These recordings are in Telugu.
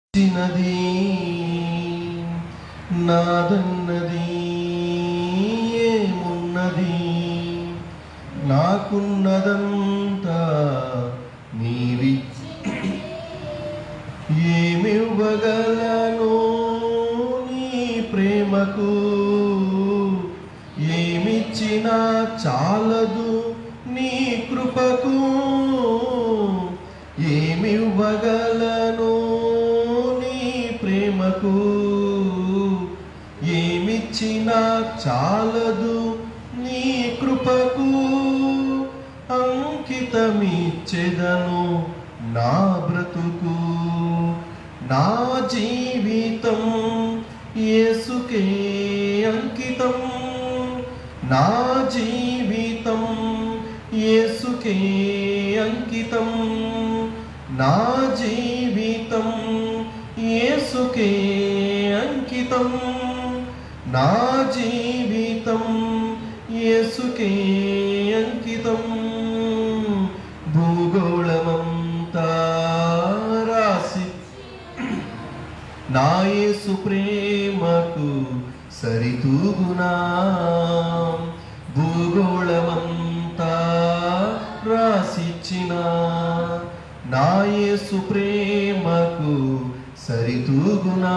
చిన్నది నాదన్నది ఏమున్నది నాకున్నదంతా నీవి ఏమివ్వగలను నీ ప్రేమకు ఏమిచ్చినా చాలదు నీ కృపకు ఏమివ్వగలను నీ ప్రేమకు ఏమిచ్చినా చాలదు నీ కృపకు అంకితమిచ్చెదను నా బ్రతుకు నా జీవితం యేసుకే అంకితం నా జీవితం యేసుకే అంకితం నా జీవితం యేసుకే అంకితం నా జీవితం యేసుకే అంకితం భూగోళమంతా రాసి నా యేసు ప్రేమకు సరితూగునా భూగోళమంతా రాసిచ్చిన నా యేసు ప్రేమకు సరితూగునా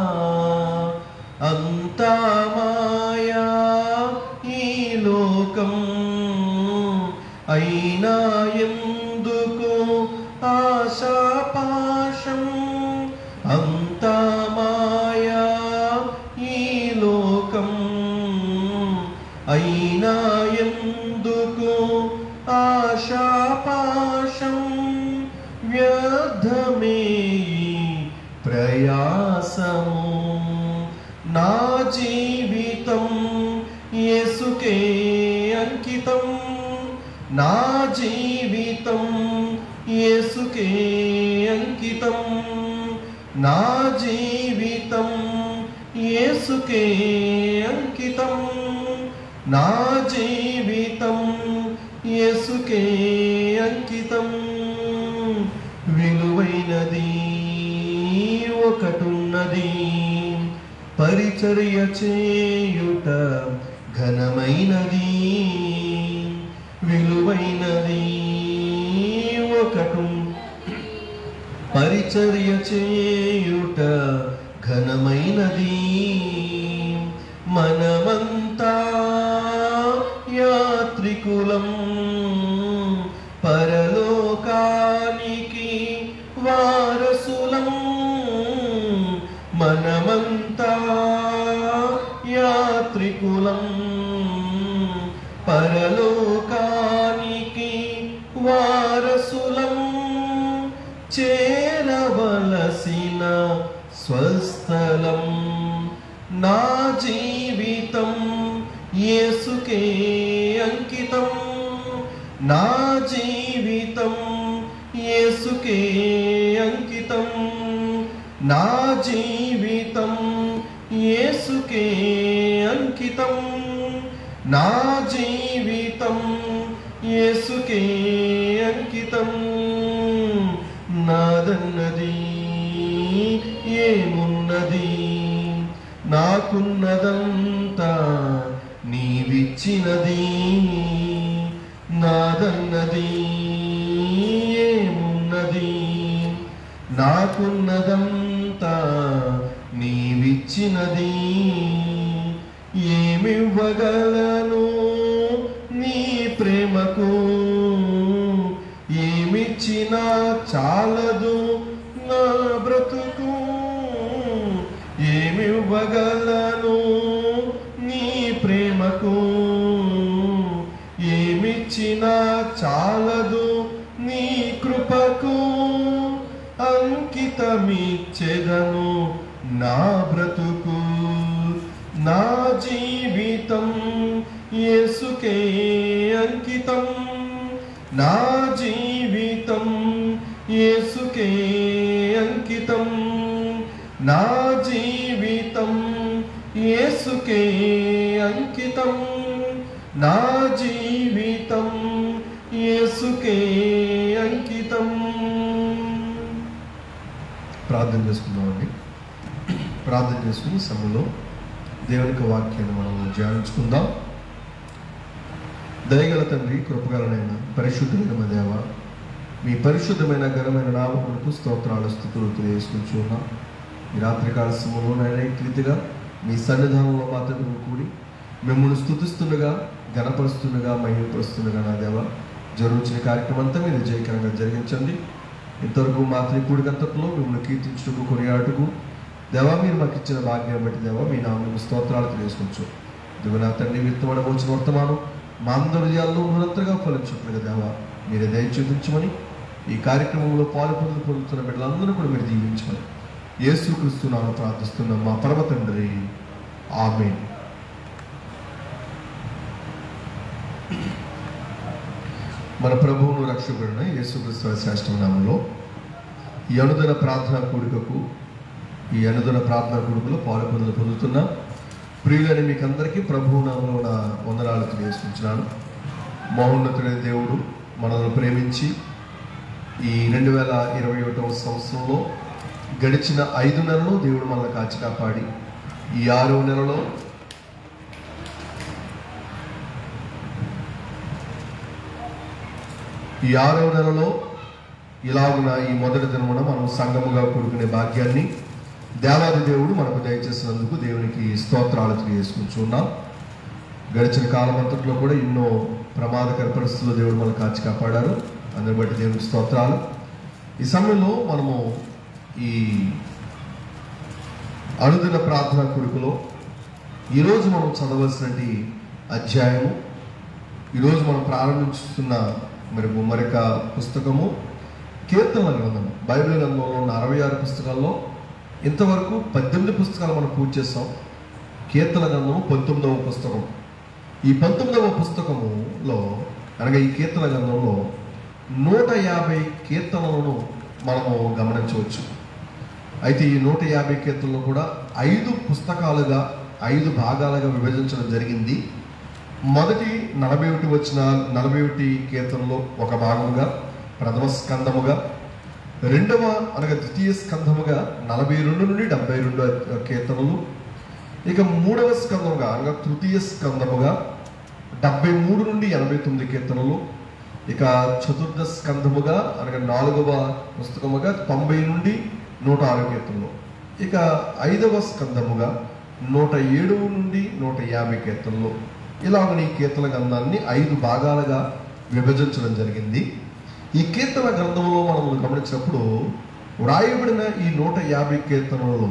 అంతా మాయా ఈ లోకం అయినా ఎందుకు ఆశాపాశం అంతా మాయా ఈ లోకం అయినా ఎందుకు ఆశాపాశం వ్యర్థమే ఈ ప్రయాసము నా జీవితం యేసుకే అంకితం నా జీవితం యేసుకే అంకితం నా జీవితం యేసుకే అంకితం నా జీవితం యేసుకే అంకితం విలువైనది ఒకటున్నది పరిచర్య చేయుట ఘనమైనది విలువైనది ఒకటు పరిచర్య చేయుట ఘనమైనది మనమంతా యాత్రికులం పరలోకానికి వారసులం మనమంతా యాత్రికులం పరలోకానికి వారసులం చేరవలసిన స్వస్థలం నా జీవితం యేసుకే అంకితం నా జీవితం యేసుకే అంకితం నా జీవితం యేసుకే అంకితం నా జీవితం యేసుకే అంకితం నాదన్నది ఏమున్నది నాకున్నదంతా నీవిచ్చినది నాదన్నది ఏమున్నది నాకున్నదంతా నీవిచ్చినది ఏమివ్వగలను నీ ప్రేమకు ఏమిచ్చినా చాలదు నా బ్రతుకు ఏమివ్వగలను నీ ప్రేమకు ఏమిచ్చినా చాలదు నీ కృపకు అంకితమిచ్చెదను నా బ్రతుకు నా జీవితం యేసుకే అంకితం నా జీవితం యేసుకే అంకితం నా జీవితం యేసుకే అంకితం నా జీవితం యేసుకే అంకితం ప్రార్థన చేసుకుందామండి ప్రార్థన చేసుకుని ఈ సమయంలో దేవునికి వాక్యాన్ని మనం ధ్యానించుకుందాం దయగల తండ్రి కృపగలనైన పరిశుద్ధమైన మా దేవ మీ పరిశుద్ధమైన ఘనమైన నామములకు స్తోత్రాలు స్థుతులు తెలియజేసుకుంటూ ఉన్నాం ఈ రాత్రికాల సమయంలో నాయన ఈ రీతిగా మీ సన్నిధానంలో మాత్రమే కూడి మిమ్మల్ని స్థుతిస్తుండగా గణపరుస్తుండగా మహిమపరుస్తుండగా నా దేవ జరుగుతున్న కార్యక్రమం అంతా మీరు జయకరంగా జరిగించండి ఇంతవరకు మాత్రం కూడికంతట్లో మిమ్మల్ని కీర్తించుటకు కొనియాడుకు దేవా మీరు మాకు ఇచ్చిన భాగ్యం బట్టి దేవా మీ నామం స్తోత్రాలు తెలియజేసుకోవచ్చు దిగు నా తండ్రి విత్తమడవచ్చిన వర్తమానం మా అందరి హృదయాల్లో నిరంతరంగా ఫలించుట్లుగా దేవా మీరే దయ చూపించమని ఈ కార్యక్రమంలో పాలు పొందులు పొందుతున్న బిడ్డలందరూ కూడా మీరు దీవించమని యేసు క్రీస్తున్నాను ప్రార్థిస్తున్నాం మా పరమ తండ్రి ఆమె మన ప్రభువును రక్షకుడిన యేసుక్రీస్తు వారి శ్రేష్ఠ నామంలో ఈ అనుదిన ప్రార్థనా కూడికకు ఈ అనుదిన ప్రార్థనా కూడికలో పాలు పొందులు పొందుతున్నా ప్రియులని మీకు అందరికీ ప్రభువు నామంలో నా వందనాలు తెలియజేసుకుంటున్నాను మహోన్నతుడైన దేవుడు మనల్ని ప్రేమించి ఈ రెండు వేల ఇరవై ఒకటవ సంవత్సరంలో గడిచిన ఐదు నెలలు దేవుడు మనల్ని కాచి కాపాడి ఈ ఆరవ నెలలో ఈ ఆరవ నెలలో ఇలాగున ఈ మొదటి దినమున మనం సంఘముగా కూడుకునే భాగ్యాన్ని దేవాది దేవుడు మనకు దయచేసినందుకు దేవునికి స్తోత్రాలు తెలియజేసుకుంటున్నాం గడిచిన కాలం అంతట్లో కూడా ఎన్నో ప్రమాదకర పరిస్థితుల్లో దేవుడు మనల్ని కాచి కాపాడారు అందుని బట్టి దేవునికి స్తోత్రాలు ఈ సమయంలో మనము ఈ అనుదిన ప్రార్థన కొడుకులో ఈరోజు మనం చదవలసినటువంటి అధ్యాయము ఈరోజు మనం ప్రారంభించుతున్న మరి మరొక పుస్తకము కీర్తనల గ్రంథం బైబిల్ గ్రంథంలో ఉన్న అరవై ఆరు పుస్తకాల్లో ఇంతవరకు పద్దెనిమిది పుస్తకాలు మనం పూర్తి చేస్తాం కీర్తన గ్రంథము పంతొమ్మిదవ పుస్తకం ఈ పంతొమ్మిదవ పుస్తకములో అనగా ఈ కీర్తన గ్రంథంలో నూట యాభై కీర్తనలను మనము గమనించవచ్చు అయితే ఈ నూట యాభై కీర్తనలు కూడా ఐదు పుస్తకాలుగా ఐదు భాగాలుగా విభజించడం జరిగింది మొదటి నలభై ఒకటి వచ్చిన నలభై ఒకటి కీర్తనలో ఒక భాగముగా ప్రథమ స్కందముగా రెండవ అనగా ద్వితీయ స్కందముగా నలభై రెండు నుండి డెబ్బై రెండు కీర్తనలు ఇక మూడవ స్కందముగా అనగా తృతీయ స్కందముగా డెబ్బై మూడు నుండి ఎనభై తొమ్మిది కీర్తనలు ఇక చతుర్థ స్కందముగా అనగా నాలుగవ పుస్తకముగా తొంభై నుండి నూట ఆరు కీర్తనలు ఇక ఐదవ స్కందముగా నూట ఏడు నుండి నూట యాభై కీర్తనలు ఇలాగ ఈ కీర్తన గ్రంథాన్ని ఐదు భాగాలుగా విభజించడం జరిగింది ఈ కీర్తన గ్రంథంలో మనం గమనించినప్పుడు వ్రాయబడిన ఈ నూట యాభై కీర్తనలలో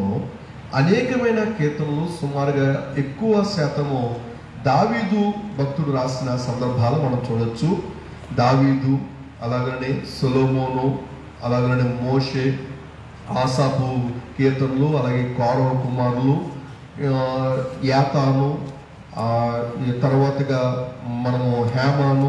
అనేకమైన కీర్తనలు సుమారుగా ఎక్కువ శాతము దావీదు భక్తుడు రాసిన సందర్భాలు మనం చూడొచ్చు దావీదు అలాగనే సొలోమోను అలాగనే మోషే ఆసాపు కీర్తనలు అలాగే కౌరవ కుమారులు ఆ, యాతాను ఆ, ఈ తర్వాతగా మనము హేమాను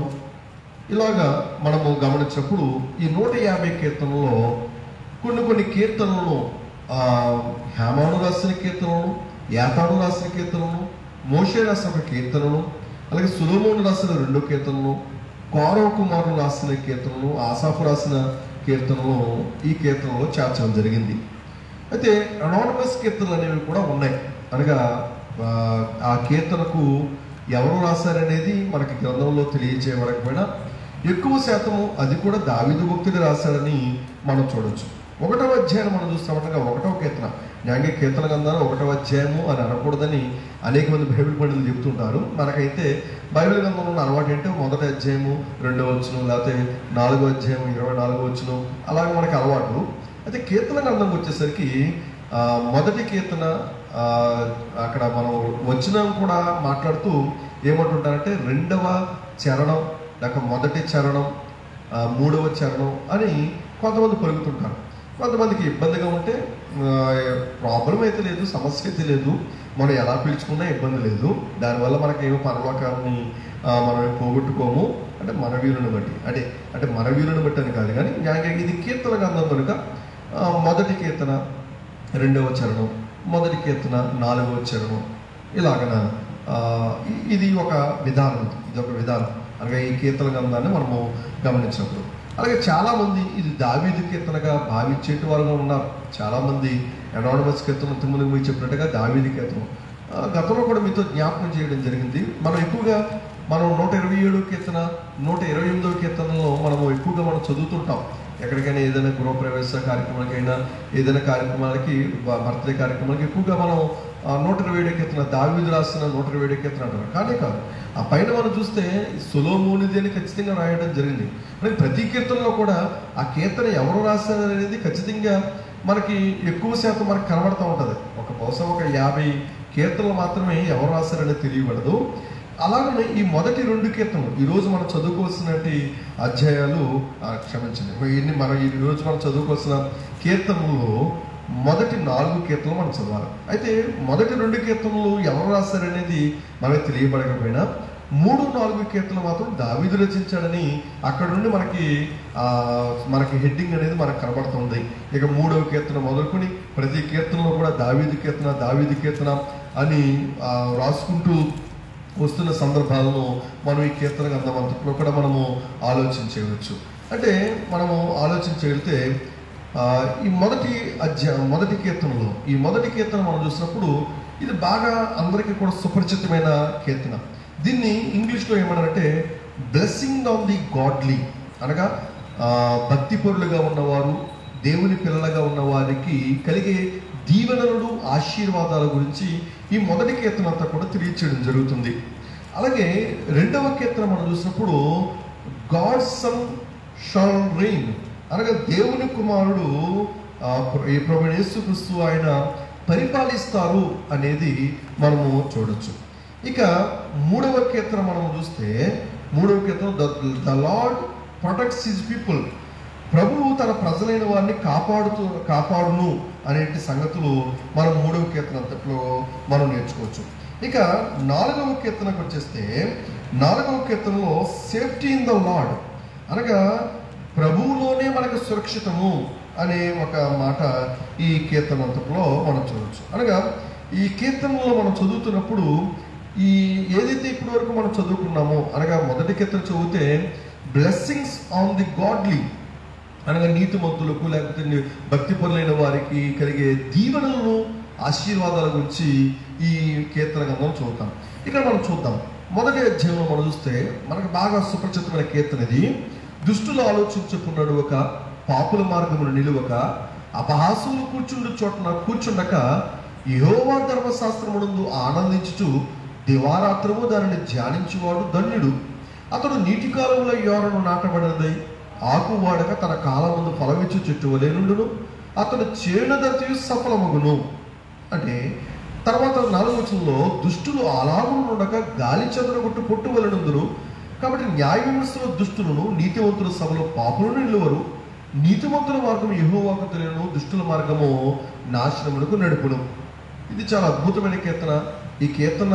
ఇలాగా మనము గమనించినప్పుడు ఈ నూట యాభై కీర్తనలో కొన్ని కొన్ని కీర్తనలను ఆ, హేమాను రాసిన కీర్తనలు యాతాను రాసిన కీర్తనలు మోషే రాసిన కీర్తనలు అలాగే సులోమోను రాసిన రెండు కీర్తనలు కౌరవ కుమారులు రాసిన కీర్తనలు ఆసాఫు రాసిన కీర్తనలు ఈ కీర్తనలో చేర్చడం జరిగింది అయితే అనానమస్ కీర్తనలు అనేవి కూడా ఉన్నాయి అనగా ఆ, ఆ కీర్తనకు ఎవరు రాశారనేది మనకి గ్రంథంలో తెలియచేయబడకపోయినా ఎక్కువ శాతము అది కూడా దావిదు భక్తుడు రాశాడని మనం చూడొచ్చు ఒకటవ అధ్యాయం మనం చూస్తామనగా ఒకటవ కీర్తన న్యాయ కీర్తన గ్రంథాలు ఒకటవ అధ్యాయము అని అనకూడదని అనేక మంది బైబిల్ పండితులు చెప్తుంటారు మనకైతే బైబిల్ గ్రంథంలో ఉన్న అలవాటు ఏంటంటే మొదటి అధ్యాయము రెండవ వచ్చును లేకపోతే నాలుగో అధ్యాయం ఇరవై నాలుగో వచ్చును అలాగే మనకి అలవాటు అయితే కీర్తన గ్రంథంకి వచ్చేసరికి ఆ, మొదటి కీర్తన ఆ, అక్కడ మనం వచ్చిన కూడా మాట్లాడుతూ ఏమంటుంటారంటే రెండవ చరణం లేక మొదటి చరణం ఆ, మూడవ చరణం అని కొంతమంది పలుకుతుంటారు కొంతమందికి ఇబ్బందిగా ఉంటే ప్రాబ్లం అయితే లేదు సమస్య అయితే లేదు మనం ఎలా పిలుచుకున్నా ఇబ్బంది లేదు దానివల్ల మనకి ఏమో పరలోకాన్ని ఆ, మనం ఏం పోగొట్టుకోము అంటే మన వీరుని బట్టి అంటే అంటే మన వీరుని బట్టి అని కాదు కానీ న్యాయంగా ఇది కీర్తన గ్రంథం కనుక ఆ, మొదటి కీర్తన రెండవ చరణం మొదటి కీర్తన నాలుగవ చరణం ఇలాగన ఆ, ఇ- ఇది ఒక విధానం ఇది ఒక విధానం అనగా ఈ కీర్తన గ్రంథాన్ని మనము గమనించినప్పుడు అలాగే చాలా మంది ఇది దావీదు కీర్తనగా భావించేటి వారుగా ఉన్నారు చాలా మంది అనానమస్ కీర్తనం తిమ్మని మీరు చెప్పినట్టుగా దావీది కీర్తనం ఆ, గతంలో కూడా మీతో జ్ఞాపకం చేయడం జరిగింది మనం ఎక్కువగా మనం నూట ఇరవై ఏడు కీర్తన నూట ఇరవై ఎనిమిదో కీర్తనలో మనము ఎక్కువగా మనం చదువుతుంటాం ఎక్కడికైనా ఏదైనా గృహప్రవేశ కార్యక్రమాలకైనా ఏదైనా కార్యక్రమాలకి బ- బర్త్డే కార్యక్రమాలకి ఎక్కువగా మనం ఆ, నూట ఇరవై ఏడు కీర్తన దావీదు రాసిన నూట ఇరవై ఏడు కీర్తన అంటారు కానీ కాదు ఆ పైన మనం చూస్తే సులోమోనిది అని ఖచ్చితంగా రాయడం జరిగింది మరి ప్రతి కీర్తనలో కూడా ఆ కీర్తన ఎవరు రాశారు అనేది ఖచ్చితంగా మనకి ఎక్కువ శాతం మనకు కనబడుతూ ఉంటుంది ఒక బహుశా ఒక యాభై కీర్తనలు మాత్రమే ఎవరు రాశారనేది తెలియబడదు అలాగనే ఈ మొదటి రెండు కీర్తనలు ఈరోజు మనం చదువుకోవాల్సినటి అధ్యాయాలు ఆ, క్షమించండి మరి ఇన్ని మనం ఈ రోజు మనం చదువుకోవాల్సిన కీర్తనలు మొదటి నాలుగు కీర్తనలు మనం చదవాలి అయితే మొదటి రెండు కీర్తనలు ఎవరు రాశారనేది మనకి తెలియబడకపోయినా మూడు నాలుగు కీర్తనలు మాత్రం దావీదు రచించాడని అక్కడ నుండి మనకి ఆ, మనకి హెడ్డింగ్ అనేది మనకు కనబడుతుంది ఇక మూడవ కీర్తన మొదలుకొని ప్రతి కీర్తనలో కూడా దావీదు కీర్తన దావీదు కీర్తన అని ఆ, రాసుకుంటూ వస్తున్న సందర్భాలను మనం ఈ కీర్తన గ్రంథం అంతట్లో కూడా మనము ఆలోచించవచ్చు అంటే మనము ఆలోచించగలిగితే ఆ, ఈ మొదటి అధ్యాయ మొదటి కీర్తనలో ఈ మొదటి కీర్తన మనం చూసినప్పుడు ఇది బాగా అందరికీ కూడా సుపరిచితమైన కీర్తన దీన్ని ఇంగ్లీష్లో ఏమన్నారంటే బ్లెస్సింగ్ ఆన్ ది గాడ్లీ అనగా ఆ, భక్తిపరులుగా ఉన్నవారు దేవుని పిల్లలుగా ఉన్న వారికి కలిగే దీవెనలు ఆశీర్వాదాల గురించి ఈ మొదటి కీర్తన అంతా కూడా తెలియచేయడం జరుగుతుంది అలాగే రెండవ కీర్తన మనం చూసినప్పుడు గాడ్ సన్ షాల్ రెయిన్ అనగా దేవుని కుమారుడు ఆ, ప్ర- ఈ ప్రభు యేసుక్రీస్తు ఆయన పరిపాలిస్తారు అనేది మనము చూడొచ్చు ఇక మూడవ కీర్తన మనం చూస్తే మూడవ కీర్తన the Lord protects his people ప్రభువు తన ప్రజలైన వారిని కాపాడుతూ కాపాడును అనేటి సంగతులు మనం మూడవ కీర్తన అంతట్లో మనం నేర్చుకోవచ్చు ఇక నాలుగవ కీర్తనకు వచ్చేస్తే నాలుగవ కీర్తనలో సేఫ్టీ ఇన్ ద లార్డ్ అనగా ప్రభువులోనే మనకు సురక్షితము అనే ఒక మాట ఈ కీర్తన అంతట్లో మనం చూడవచ్చు అనగా ఈ కీర్తనలో మనం చదువుతున్నప్పుడు ఈ ఏదైతే ఇప్పటి వరకు మనం చదువుకున్నామో అనగా మొదటి కీర్తన చదివితే బ్లెస్సింగ్స్ ఆన్ ది గాడ్లీ అనగా నీతిమంతులకు లేకపోతే ని- భక్తి పరులైన వారికి కలిగే దీవెనలను ఆశీర్వాదాల గురించి ఈ కీర్తన గ్రంథం చూద్దాం ఇక్కడ మనం చూద్దాం మొదటి అధ్యాయంలో మనం చూస్తే మనకు బాగా సుపరిచితమైన కీర్తన ఇది దుష్టులు ఆలోచించుకున్నాడు ఒక పాపుల మార్గమును నిలువక అపహాసులు కూర్చుండు చోటన కూర్చుండక యహోవా ధర్మశాస్త్రమునందు ఆనందించుచు దివారాత్రము దానిని ధ్యానించువాడు ధన్యుడు అతడు నీటి కాలంలో యోరను నాటబడినదై ఆకు వాడక తన కాలమందు ఫలమిచ్చు చెట్టు వలె నుండును అతడు చేనుదతియు సఫలమగును అంటే తర్వాత నాలుగు వచనంలో దుష్టులు అలాగు ఉండక గాలి చెదరగొట్టు పొట్టు వలనందురు కాబట్టి న్యాయ విమర్శలో దుష్టులను నీతివంతుల సభలో పాపులను నిలువరు నీతివంతుల మార్గం యెహోవాకు తెలియను దుష్టుల మార్గము నాశనములకు నడుపును ఇది చాలా అద్భుతమైన కీర్తన ఈ కీర్తన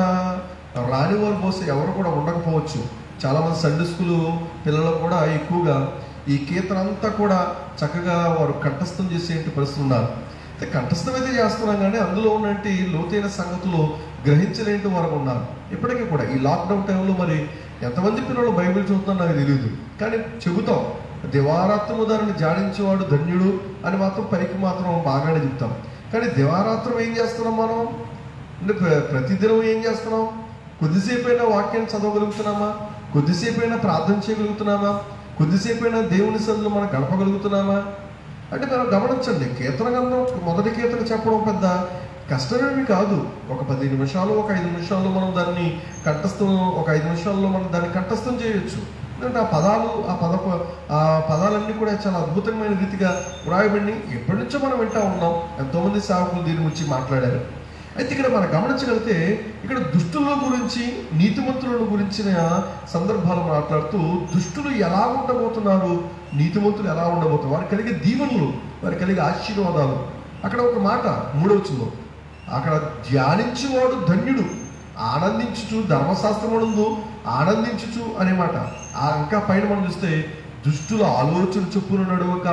రాని వారు బహుశా ఎవరు కూడా ఉండకపోవచ్చు చాలా మంది సండే స్కూల్ పిల్లలు కూడా ఎక్కువగా ఈ కీర్తన అంతా కూడా చక్కగా వారు కంఠస్థం చేసేంటి పరిస్థితులు ఉన్నారు అయితే కంఠస్థం అయితే చేస్తున్నాం కానీ అందులో ఉన్నటువంటి లోతైన సంగతులు గ్రహించలేంటి వారు ఉన్నారు ఇప్పటికీ కూడా ఈ లాక్డౌన్ టైంలో మరి ఎంతమంది పిల్లలు బైబిల్ చదువుతున్నా నాకు తెలియదు కానీ చెబుతాం దివారాత్రము దానిని జాడించేవాడు ధన్యుడు అని మాత్రం పైకి మాత్రం బాగానే చెప్తాం కానీ దివారాత్రం ఏం చేస్తున్నాం మనం అంటే ప్ర- ప్రతిదినం ఏం చేస్తున్నాం కొద్దిసేపు అయినా వాక్యాన్ని చదవగలుగుతున్నామా కొద్దిసేపు అయినా ప్రార్థన చేయగలుగుతున్నామా కొద్దిసేపు అయినా దేవుని సన్నిధిలో మనం గడపగలుగుతున్నామా అంటే మనం గమనించండి కీర్తన గ్రంథం మొదటి కీర్తన చెప్పడం పెద్ద కష్టమేమి కాదు ఒక పది నిమిషాలు ఒక ఐదు నిమిషాల్లో మనం దాన్ని కంఠస్థం ఒక ఐదు నిమిషాల్లో మనం దాన్ని కంఠస్థం చేయొచ్చు ఎందుకంటే ఆ పదాలు ఆ పద ఆ పదాలన్నీ కూడా చాలా అద్భుతమైన రీతిగా వ్రాయబడి ఎప్పటి నుంచో మనం వింటా ఉన్నాం ఎంతోమంది సేవకులు దీని గురించి మాట్లాడారు అయితే ఇక్కడ మనం గమనించగలిగితే ఇక్కడ దుష్టుల గురించి నీతిమంతుల గురించిన సందర్భాలు మాట్లాడుతూ దుష్టులు ఎలా ఉండబోతున్నారు నీతిమంతులు ఎలా ఉండబోతున్నారు వారికి కలిగే దీవెనలు వారికి కలిగే ఆశీర్వాదాలు అక్కడ ఒక మాట మూడవచులో అక్కడ ధ్యానించువాడు ధన్యుడు ఆనందించుచు ధర్మశాస్త్రమునందు ఆనందించుచు అనే మాట ఆ ఇంకా పైన మనం చూస్తే దుష్టుల ఆలోచన చొప్పున నడవక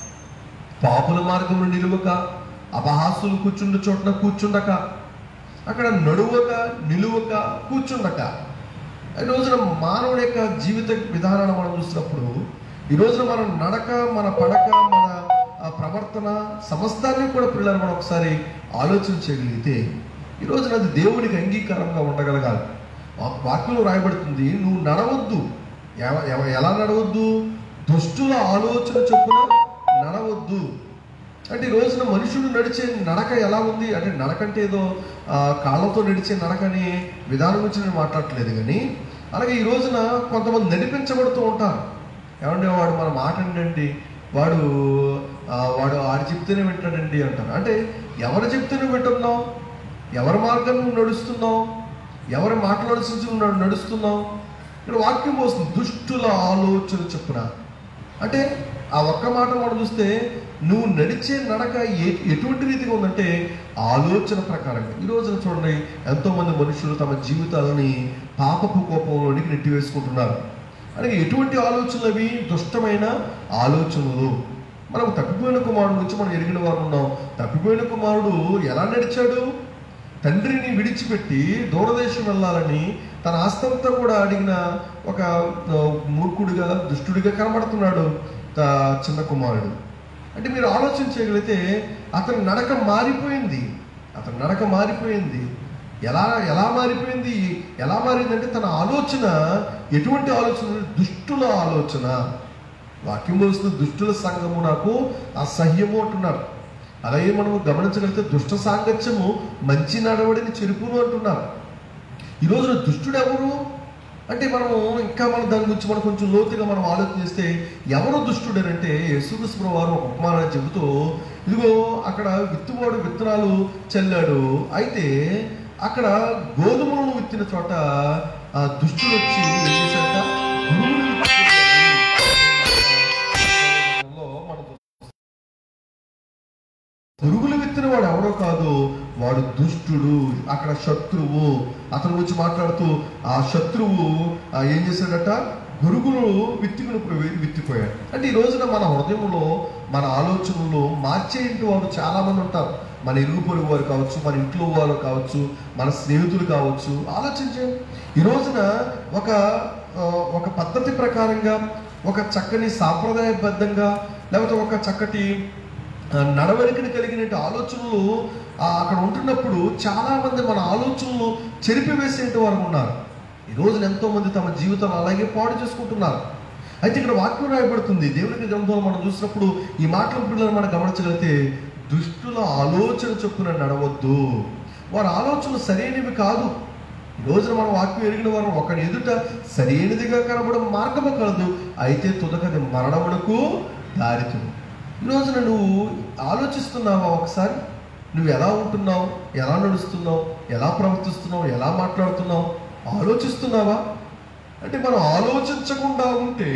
పాపుల మార్గంలో నిలువక అపహాసులు కూర్చుండు చోటన కూర్చుండక అక్కడ నడువక నిలువక కూర్చుండక ఈ రోజున మానవుడి యొక్క జీవిత విధానాన్ని మనం చూసినప్పుడు ఈ రోజున మన నడక మన పడక మన ఆ, ఆ ప్రవర్తన సమస్తాన్ని కూడా పిల్లలు మనం ఒకసారి ఆలోచన చేయగలిగితే ఈరోజు అది దేవుడికి అంగీకారంగా ఉండగలగాలి వా- వాక్యంలో రాయబడుతుంది నువ్వు నడవద్దు ఎవ- ఎవ- ఎలా నడవద్దు దుష్టుల ఆలోచన చొప్పున నడవద్దు అంటే ఈ రోజున మనుషుడు నడిచే నడక ఎలా ఉంది అంటే నడక అంటే ఏదో ఆ, కాళ్ళతో నడిచే నడకని విధానం గురించి నేను మాట్లాడట్లేదు కానీ అలాగే ఈ రోజున కొంతమంది నడిపించబడుతూ ఉంటారు ఏమంటే వాడు మన మాట ఏంటండి వాడు ఆ, వాడు ఆడు చెప్తేనే వింటాడండి అంటారు అంటే ఎవరు చెప్తేనే వింటున్నావు ఎవరి మార్గం నువ్వు నడుస్తున్నావు ఎవరి మాటలు అనుసరించి నువ్వు నడుస్తున్నావు ఇక్కడ వాక్యం వస్తుంది దుష్టుల ఆలోచన చెప్పున అంటే ఆ ఒక్క మాట మనం చూస్తే నువ్వు నడిచే నడక ఏ ఎటువంటి రీతిగా ఉందంటే ఆలోచన ప్రకారంగా ఈ రోజున చూడండి ఎంతోమంది మనుషులు తమ జీవితాలని పాపపు కోపంలోనికి నెట్టివేసుకుంటున్నారు అలాగే ఎటువంటి ఆలోచనలు అవి దుష్టమైన ఆలోచనలు మనం తప్పిపోయిన కుమారుడు గురించి మనం ఎరిగిన వారు ఉన్నాం తప్పిపోయిన కుమారుడు ఎలా నడిచాడు తండ్రిని విడిచిపెట్టి దూరదేశం వెళ్ళాలని తన ఆస్తంతా కూడా అడిగిన ఒక ఆ, మూర్ఖుడిగా దుష్టుడిగా కనబడుతున్నాడు త- చిన్న కుమారుడు అంటే మీరు ఆలోచన చేయగలిగితే అతని నడక మారిపోయింది అతని నడక మారిపోయింది ఎలా ఎలా మారిపోయింది ఎలా మారిందంటే తన ఆలోచన ఎటువంటి ఆలోచన దుష్టుల ఆలోచన వాక్యం వస్తుంది దుష్టుల సంఘము నాకు అసహ్యము అంటున్నారు అలాగే మనం గమనించగలిగితే దుష్ట సాంగత్యము మంచి నడవడిని చెరుపును అంటున్నారు ఈ రోజున దుష్టుడు ఎవరు అంటే మనము ఇంకా మనం దాని గురించి మనం కొంచెం లోతుగా మనం ఆలోచన చేస్తే ఎవరు దుష్టుడు అని అంటే యేసుక్రీస్తు వారు ఒక ఉపమానాన్ని చెబుతూ ఇదిగో అక్కడ విత్తువాడు విత్తనాలు చల్లాడు అయితే అక్కడ గోధుమలను విత్తిన చోట ఆ దుష్టుడు వచ్చి ఏం చేశాడట? గురువుని విత్తుకున్నాడు. మనం పురుగులు విత్తిన వాడు ఎవడో కాదు వాడు దుష్టుడు అక్కడ శత్రువు అతని గురించి మాట్లాడుతూ ఆ శత్రువు ఆ, ఏం చేశాడట గురుగులు విత్తుకుని విత్తిపోయాడు అంటే ఈ రోజున మన హృదయంలో మన ఆలోచనల్లో మార్చేంటి వారు చాలా మంది ఉంటారు మన ఇరుగు పొరుగు వారు కావచ్చు మన ఇంట్లో వారు కావచ్చు మన స్నేహితులు కావచ్చు ఆలోచించండి ఈ రోజున ఒక ఆ, ఒక పద్ధతి ప్రకారంగా ఒక చక్కని సాంప్రదాయబద్ధంగా లేకపోతే ఒక చక్కటి ఆ, నడవడికని కలిగిన ఆలోచనలు ఆ, అక్కడ ఉంటున్నప్పుడు చాలా మంది మన ఆలోచనలు చెరిపివేసేటి వారు ఉన్నారు ఈ రోజున ఎంతో మంది తమ జీవితాలు అలాగే పాడు చేసుకుంటున్నారు అయితే ఇక్కడ వాక్యం రాయబడుతుంది దేవునికి గ్రంథంలో మనం చూసినప్పుడు ఈ మాటల పిల్లలు మనం గమనించగలిగితే దుష్టుల ఆలోచన చొప్పున నడవద్దు వారి ఆలోచనలు సరైనవి కాదు ఈ రోజున మనం వాక్యం ఎరిగిన వారు ఒకరి ఎదుట సరైనదిగా కనబడం మార్గము కలదు అయితే తుదకది మరణమునకు దారితుంది ఈ రోజున నువ్వు ఆలోచిస్తున్నావా ఒకసారి నువ్వు ఎలా ఉంటున్నావు ఎలా నడుస్తున్నావు ఎలా ప్రవర్తిస్తున్నావు ఎలా మాట్లాడుతున్నావు ఆలోచిస్తున్నావా అంటే మనం ఆలోచించకుండా ఉంటే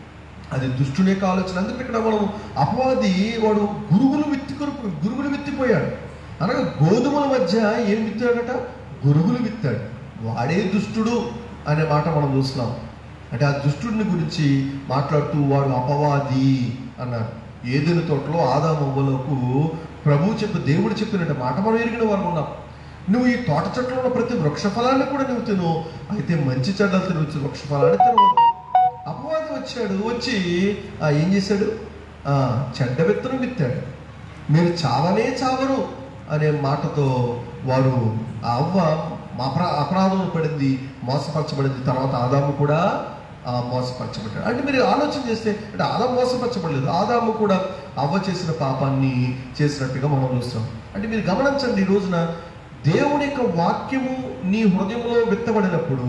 అది దుష్టుని యొక్క ఆలోచన అందుకే ఇక్కడ మనం అపవాది వాడు గురువులు విత్తుకొని గురువులు విత్తిపోయాడు అనగా గోధుమల మధ్య ఏం విత్తాడట గురుగులు విత్తాడు వాడే దుష్టుడు అనే మాట మనం చూస్తున్నాం అంటే ఆ దుష్టుడిని గురించి మాట్లాడుతూ వాడు అపవాది అన్నారు ఏదైనా తోటలో ఆదామవ్వలకు ప్రభు చెప్పి దేవుడు చెప్పినట్టు మాట మనం ఎరిగిన వారు ఉన్నాం నువ్వు ఈ తోట చెట్లో ఉన్న ప్రతి వృక్ష ఫలాన్ని కూడా నువ్వు తిను అయితే మంచి చెడ్డలు తినవచ్చు వృక్ష ఫలాన్ని తినవద్దు అపవాది వచ్చాడు వచ్చి ఆ, ఏం చేశాడు ఆ, చెడ్డ విత్తనం విత్తాడు మీరు చావనే చావరు అనే మాటతో వారు ఆ అవ్వ అపరా అపరాధం పడింది మోసపరచబడింది తర్వాత ఆదాము కూడా ఆ, మోసపరచబడ్డాడు అంటే మీరు ఆలోచన చేస్తే అంటే ఆదాము మోసపరచబడలేదు ఆదాము కూడా అవ్వ చేసిన పాపాన్ని చేసినట్టుగా మనం చూస్తాం అంటే మీరు గమనించండి ఈ రోజున దేవుని యొక్క వాక్యము నీ హృదయంలో విత్తబడినప్పుడు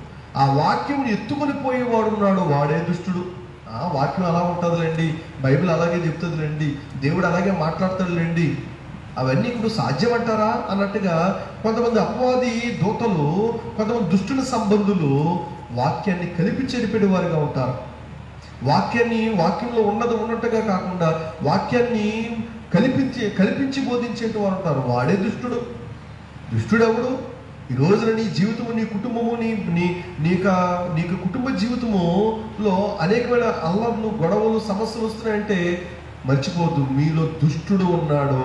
ఆ వాక్యం ఎత్తుకొని పోయేవాడు ఉన్నాడు వాడే దుష్టుడు ఆ వాక్యం అలా ఉంటుందిలేండి బైబిల్ అలాగే చెప్తుందిలేండి దేవుడు అలాగే మాట్లాడతాడులేండి అవన్నీ ఇప్పుడు సాధ్యం అంటారా అన్నట్టుగా కొంతమంది అపవాది దూతలు కొంతమంది దుష్టుల సంబంధులు వాక్యాన్ని కలిపి చెరిపెడు వారుగా ఉంటారు వాక్యాన్ని వాక్యంలో ఉన్నది ఉన్నట్టుగా కాకుండా వాక్యాన్ని కల్పించి కల్పించి బోధించేటి వారు ఉంటారు వాడే దుష్టుడు దుష్టుడు ఎవడు ఈ రోజున నీ జీవితము నీ కుటుంబము నీ నీ నీక నీకు కుటుంబ జీవితములో అనేకమైన అల్లర్లు గొడవలు సమస్యలు వస్తున్నాయంటే మర్చిపోద్దు మీలో దుష్టుడు ఉన్నాడు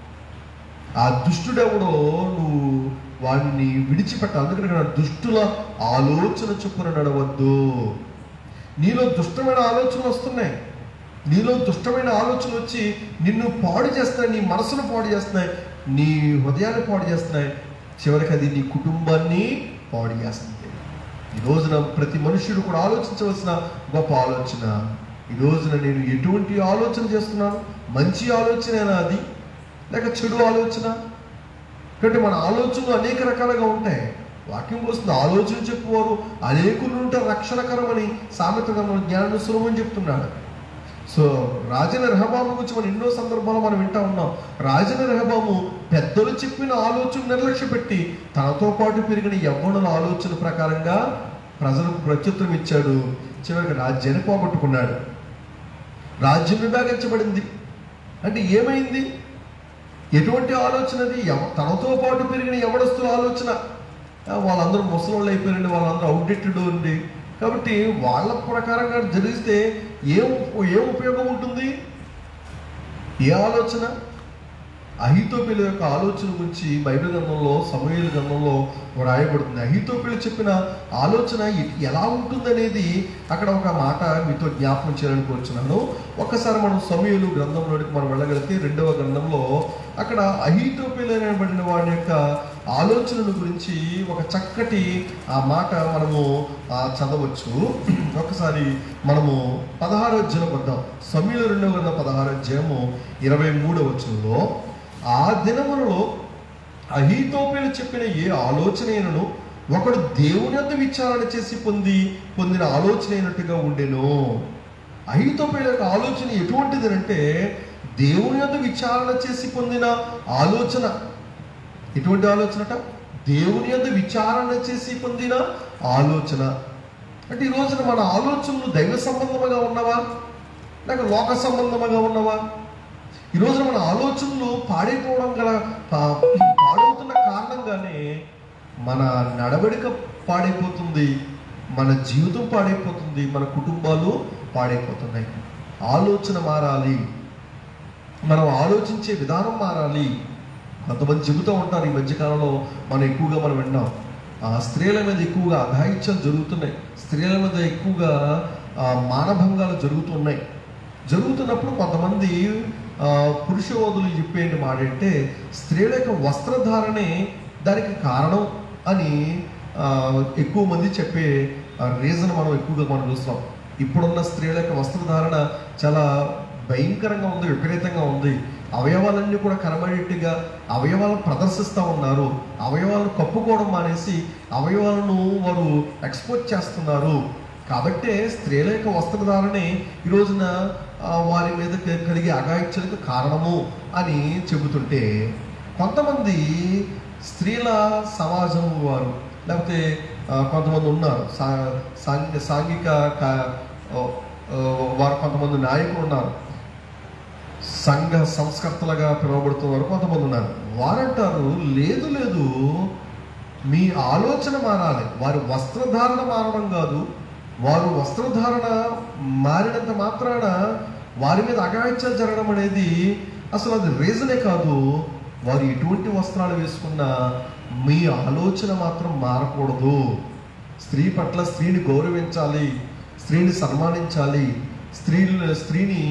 ఆ దుష్టుడెవడో నువ్వు వాడిని విడిచిపెట్టాలి అందుకని ఇక్కడ దుష్టుల ఆలోచన చొప్పున నడవద్దు నీలో దుష్టమైన ఆలోచనలు వస్తున్నాయి నీలో దుష్టమైన ఆలోచనలు వచ్చి నిన్ను పాడు చేస్తున్నాయి నీ మనసును పాడు చేస్తున్నాయి నీ హృదయాన్ని పాడు చేస్తున్నాయి చివరికి అది నీ కుటుంబాన్ని పాడు చేస్తుంది ఈ రోజున ప్రతి మనుష్యుడు కూడా ఆలోచించవలసిన గొప్ప ఆలోచన ఈ రోజున నేను ఎటువంటి ఆలోచన చేస్తున్నాను మంచి ఆలోచనేనా అది లేక చెడు ఆలోచన కాబట్టి మన ఆలోచనలు అనేక రకాలుగా ఉంటాయి వాక్యం వస్తుంది ఆలోచన చెప్పువారు అనేకులు ఉంటే రక్షణకరమని సామెతగా మన జ్ఞాన సులభం చెప్తున్నాడు సో రాజన రెహబాము గురించి మనం ఎన్నో సందర్భాలు మనం వింటా ఉన్నాం రాజన రెహబాము పెద్దలు చెప్పిన ఆలోచన నిర్లక్ష్య పెట్టి తనతో పాటు పెరిగిన యవ్వనుల ఆలోచన ప్రకారంగా ప్రజలకు ప్రత్యుత్తరం ఇచ్చాడు చివరికి రాజ్యాన్ని పోగొట్టుకున్నాడు రాజ్యం విభాగించబడింది అంటే ఏమైంది ఎటువంటి ఆలోచన అది ఎవ- తనతో పాటు పెరిగిన ఎవడస్తుల ఆలోచన ఆ, వాళ్ళందరూ ముసలోళ్ళు అయిపోయారండి వాళ్ళందరూ అవుట్డేటెడ్ ఉంది కాబట్టి వాళ్ళ ప్రకారంగా జరిగితే ఏం ఏం ఉపయోగం ఉంటుంది ఏ ఆలోచన అహితోపిల యొక్క ఆలోచన గురించి బైబిల్ గ్రంథంలో సమూహల గ్రంథంలో వ్రాయబడుతుంది అహితోపిలు చెప్పిన ఆలోచన ఎ- ఎలా ఉంటుందనేది అక్కడ ఒక మాట మీతో జ్ఞాపకం చేయాలని కోరుచున్నాను ఒక్కసారి మనం సమూహలు గ్రంథంలోనికి మనం వెళ్ళగలిగితే రెండవ గ్రంథంలో అక్కడ అహితోపిల్ అనబడిన వాడి యొక్క ఆలోచనల గురించి ఒక చక్కటి ఆ మాట మనము ఆ, చదవచ్చు ఒకసారి మనము పదహారో అధ్యాయం వద్దాం సమీల రెండవ గ్రంథం పదహారో అధ్యాయము ఇరవై మూడవ వచనంలో ఆ దినములలో అహీతోపేలు చెప్పిన ఏ ఆలోచనైనను ఒకడు దేవుని యొక్క విచారణ చేసి పొంది పొందిన ఆలోచన అయినట్టుగా ఉండెను అహీతోపేల యొక్క ఆలోచన ఎటువంటిది అంటే దేవుని యొక్క విచారణ చేసి పొందిన ఆలోచన ఎటువంటి ఆలోచనట దేవుని యొక్క విచారణ చేసి పొందిన ఆలోచన అంటే ఈ రోజున మన ఆలోచనలు దైవ సంబంధముగా ఉన్నవా లేక లోక సంబంధముగా ఉన్నవా ఈ రోజున మన ఆలోచనలు పాడైపోవడం గల పా- పాడవుతున్న కారణంగానే మన నడవడిక పాడైపోతుంది మన జీవితం పాడైపోతుంది మన కుటుంబాలు పాడైపోతున్నాయి ఆలోచన మారాలి మనం ఆలోచించే విధానం మారాలి కొంతమంది చెబుతూ ఉంటారు ఈ మధ్యకాలంలో మనం ఎక్కువగా మనం విన్నాం ఆ స్త్రీల మీద ఎక్కువగా అఘాయిత్యాలు జరుగుతున్నాయి స్త్రీల మీద ఎక్కువగా ఆ, మానభంగాలు జరుగుతున్నాయి జరుగుతున్నప్పుడు కొంతమంది ఆ, పురుషోదులు చెప్పేటి మాట అంటే స్త్రీల యొక్క వస్త్రధారణే దానికి కారణం అని ఆ, ఎక్కువ మంది చెప్పే రీజన్ మనం ఎక్కువగా మనం చూస్తాం ఇప్పుడున్న స్త్రీల యొక్క వస్త్రధారణ చాలా భయంకరంగా ఉంది విపరీతంగా ఉంది అవయవాలన్నీ కూడా కనబడేట్టుగా అవయవాలను ప్రదర్శిస్తూ ఉన్నారు అవయవాలను కప్పుకోవడం మానేసి అవయవాలను వారు ఎక్స్పోర్ట్ చేస్తున్నారు కాబట్టే స్త్రీల యొక్క వస్త్రధారణే ఈ రోజున ఆ, వారి మీద క- కలిగే అగాయిత్యాలకు కారణము అని చెబుతుంటే కొంతమంది స్త్రీల సమాజం వారు లేకపోతే ఆ, కొంతమంది ఉన్నారు సా సాంఘిక సాంఘిక క- ఓ, ఓ, వారు కొంతమంది నాయకులు ఉన్నారు సంఘ సంస్కర్తలుగా పిలువబడుతున్నారు కొంతమంది ఉన్నారు వారంటారు లేదు లేదు మీ ఆలోచన మారాలి వారి వస్త్రధారణ మారడం కాదు వారు వస్త్రధారణ మారినంత మాత్రాన వారి మీద అగాయిత్యాలు జరగడం అనేది అసలు అది రీజనే కాదు వారు ఎటువంటి వస్త్రాలు వేసుకున్నా మీ ఆలోచన మాత్రం మారకూడదు స్త్రీ పట్ల స్త్రీని గౌరవించాలి స్త్రీని సన్మానించాలి స్త్రీ స్త్రీని